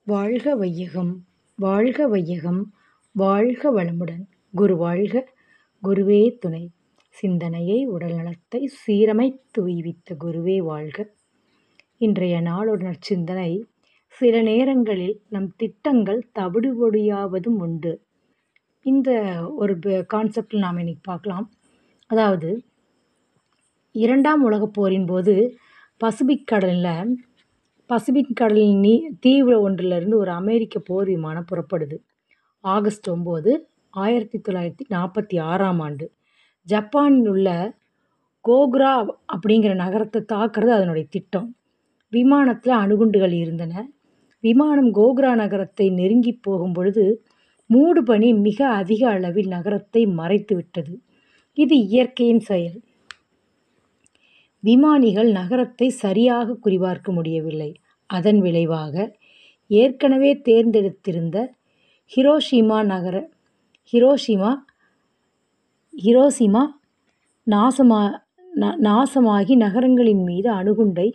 வாழ்க வையகம் வாழ்க வையகம் வாழ்க வளமுடன் குரு வாழ்க குருவே துணை சிந்தனையை உடல்நலத்தை சீரமைத்து உய்வித்த குருவே வாழ்க இன்றைய நாளொரு நற்சிந்தனை சில நேரங்களில் நம் திட்டங்கள் தவிடுபொடியாவதும் உண்டு இந்த ஒரு கான்செப்டில் நாம் இன்னைக்கு பார்க்கலாம் அதாவது இரண்டாம் உலகப் போரின் போது பசிபிக் கடலில் பசிபிக் கடலின் நீ தீவு ஒன்றிலிருந்து ஒரு அமெரிக்க போர் விமானம் புறப்படுது ஆகஸ்ட் ஒம்பது ஆயிரத்தி தொள்ளாயிரத்தி நாற்பத்தி ஆறாம் ஆண்டு ஜப்பானில் உள்ள கோக்ரா அப்படிங்கிற நகரத்தை தாக்குறது அதனுடைய திட்டம் விமானத்தில் அணுகுண்டுகள் இருந்தன விமானம் கோக்ரா நகரத்தை நெருங்கி போகும் பொழுது மூடுபனி மிக அதிக அளவில் நகரத்தை மறைத்து விட்டது இது இயற்கையின் செயல் விமானிகள் நகரத்தை சரியாக குறிபார்க்க முடியவில்லை அதன் விளைவாக ஏற்கனவே தேர்ந்தெடுத்திருந்த ஹிரோஷிமா நகர ஹிரோஷிமா ஹிரோஷிமா நாசமா நாசமாகி நகரங்களின் மீது அணுகுண்டை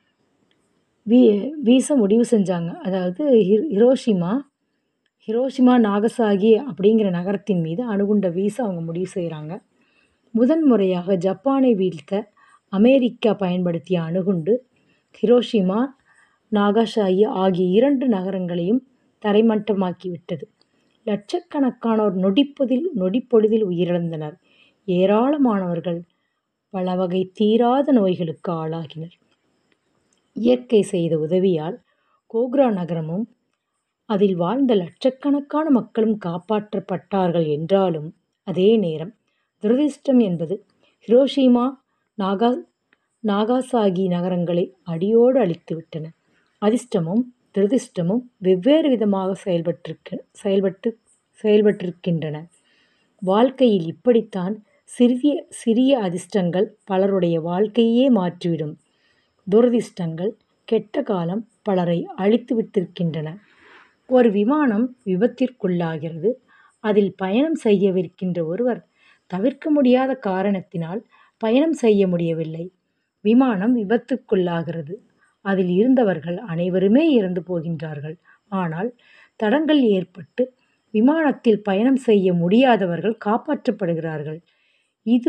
வீ வீச முடிவு செஞ்சாங்க அதாவது ஹிரோஷிமா ஹிரோஷிமா நாகசாகி அப்படிங்கிற நகரத்தின் மீது அணுகுண்டை வீச அவங்க முடிவு செய்கிறாங்க முதன் முறையாக ஜப்பானை வீழ்த்த அமெரிக்கா பயன்படுத்திய அணுகுண்டு ஹிரோஷிமா நாகாசாகி ஆகிய இரண்டு நகரங்களையும் தரைமட்டமாக்கிவிட்டது லட்சக்கணக்கானோர் நொடிப்பொதில் நொடிப்பொழுதில் உயிரிழந்தனர் ஏராளமானவர்கள் பல வகை தீராத நோய்களுக்கு ஆளாகினர் இயற்கை செய்த உதவியால் கோக்ரா நகரமும் அதில் வாழ்ந்த லட்சக்கணக்கான மக்களும் காப்பாற்றப்பட்டார்கள் என்றாலும் அதே நேரம் துரதிர்ஷ்டம் என்பது ஹிரோஷிமா நாகா நாகாசாகி நகரங்களை அடியோடு அழித்துவிட்டன அதிர்ஷ்டமும் துரதிர்ஷ்டமும் வெவ்வேறு விதமாக செயல்பட்டிருக்க செயல்பட்டு செயல்பட்டிருக்கின்றன வாழ்க்கையில் இப்படித்தான் சிறிய சிறிய அதிர்ஷ்டங்கள் பலருடைய வாழ்க்கையே மாற்றிவிடும் துரதிர்ஷ்டங்கள் கெட்ட காலம் பலரை அழித்து விட்டிருக்கின்றன ஒரு விமானம் விபத்திற்குள்ளாகிறது அதில் பயணம் செய்யவிருக்கின்ற ஒருவர் தவிர்க்க முடியாத காரணத்தினால் பயணம் செய்ய முடியவில்லை விமானம் விபத்துக்குள்ளாகிறது அதில் இருந்தவர்கள் அனைவருமே இறந்து போகின்றார்கள் ஆனால் தடங்கள் ஏற்பட்டு விமானத்தில் பயணம் செய்ய முடியாதவர்கள் காப்பாற்றப்படுகிறார்கள் இது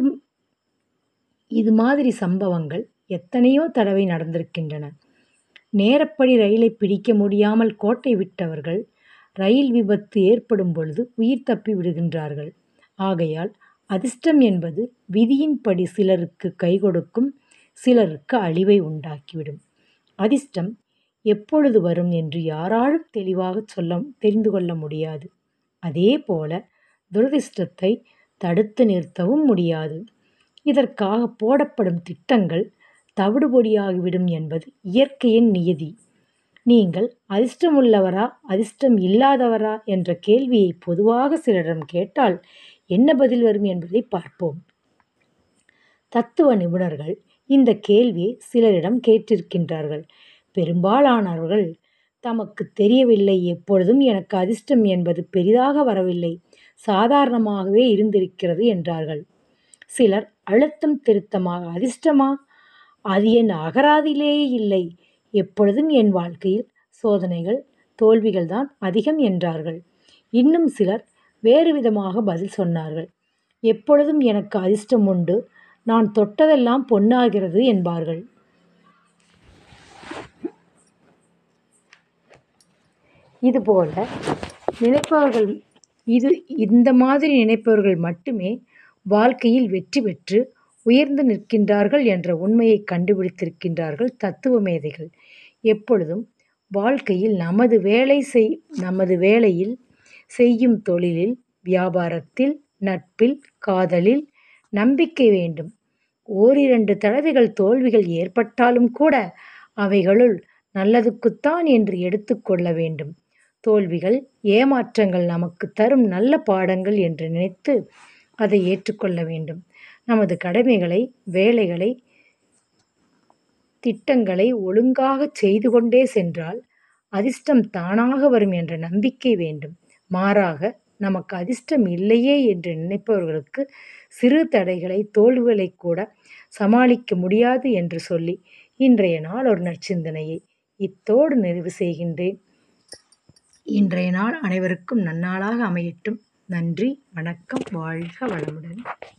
இது மாதிரி சம்பவங்கள் எத்தனையோ தடவை நடந்திருக்கின்றன நேரப்படி ரயிலை பிடிக்க முடியாமல் கோட்டை விட்டவர்கள் ரயில் விபத்து ஏற்படும் பொழுது உயிர் தப்பி விடுகின்றார்கள் ஆகையால் அதிர்ஷ்டம் என்பது விதியின்படி சிலருக்கு கை கொடுக்கும் சிலருக்கு அழிவை உண்டாக்கிவிடும் அதிர்ஷ்டம் எப்பொழுது வரும் என்று யாராலும் தெளிவாக சொல்ல தெரிந்து கொள்ள முடியாது அதே போல துரதிர்ஷ்டத்தை தடுத்து நிறுத்தவும் முடியாது இதற்காக போடப்படும் திட்டங்கள் தவிடுபொடியாகிவிடும் என்பது இயற்கையின் நியதி நீங்கள் அதிர்ஷ்டமுள்ளவரா அதிர்ஷ்டம் இல்லாதவரா என்ற கேள்வியை பொதுவாக சிலரிடம் கேட்டால் என்ன பதில் வரும் என்பதை பார்ப்போம் தத்துவ நிபுணர்கள் இந்த கேள்வியை சிலரிடம் கேட்டிருக்கின்றார்கள் பெரும்பாலானவர்கள் தமக்கு தெரியவில்லை எப்பொழுதும் எனக்கு அதிர்ஷ்டம் என்பது பெரிதாக வரவில்லை சாதாரணமாகவே இருந்திருக்கிறது என்றார்கள் சிலர் அழுத்தம் திருத்தமாக அதிர்ஷ்டமா அது என் அகராதியிலேயே இல்லை எப்பொழுதும் என் வாழ்க்கையில் சோதனைகள் தோல்விகள் தான் அதிகம் என்றார்கள் இன்னும் சிலர் வேறு விதமாக பதில் சொன்னார்கள் எப்பொழுதும் எனக்கு அதிர்ஷ்டம் உண்டு நான் தொட்டதெல்லாம் பொன்னாகிறது என்பார்கள் இதுபோல நினைப்பவர்கள் இது இந்த மாதிரி நினைப்பவர்கள் மட்டுமே வாழ்க்கையில் வெற்றி பெற்று உயர்ந்து நிற்கின்றார்கள் என்ற உண்மையை கண்டுபிடித்திருக்கின்றார்கள் தத்துவ மேதைகள் எப்பொழுதும் வாழ்க்கையில் நமது வேலை செய் நமது வேலையில் செய்யும் தொழிலில் வியாபாரத்தில் நட்பில் காதலில் நம்பிக்கை வேண்டும் ஓரிரண்டு தடவைகள் தோல்விகள் ஏற்பட்டாலும் கூட அவைகளுள் நல்லதுக்குத்தான் என்று எடுத்துக்கொள்ள வேண்டும் தோல்விகள் ஏமாற்றங்கள் நமக்கு தரும் நல்ல பாடங்கள் என்று நினைத்து அதை ஏற்றுக்கொள்ள வேண்டும் நமது கடமைகளை வேலைகளை திட்டங்களை ஒழுங்காக செய்து கொண்டே சென்றால் அதிர்ஷ்டம் தானாக வரும் என்ற நம்பிக்கை வேண்டும் மாறாக நமக்கு அதிர்ஷ்டம் இல்லையே என்று நினைப்பவர்களுக்கு சிறு தடைகளை தோல்விகளை கூட சமாளிக்க முடியாது என்று சொல்லி இன்றைய நாள் ஒரு நற்சிந்தனையை இத்தோடு நிறைவு செய்கின்றேன் இன்றைய நாள் அனைவருக்கும் நன்னாளாக அமையட்டும் நன்றி வணக்கம் வாழ்க வளமுடன்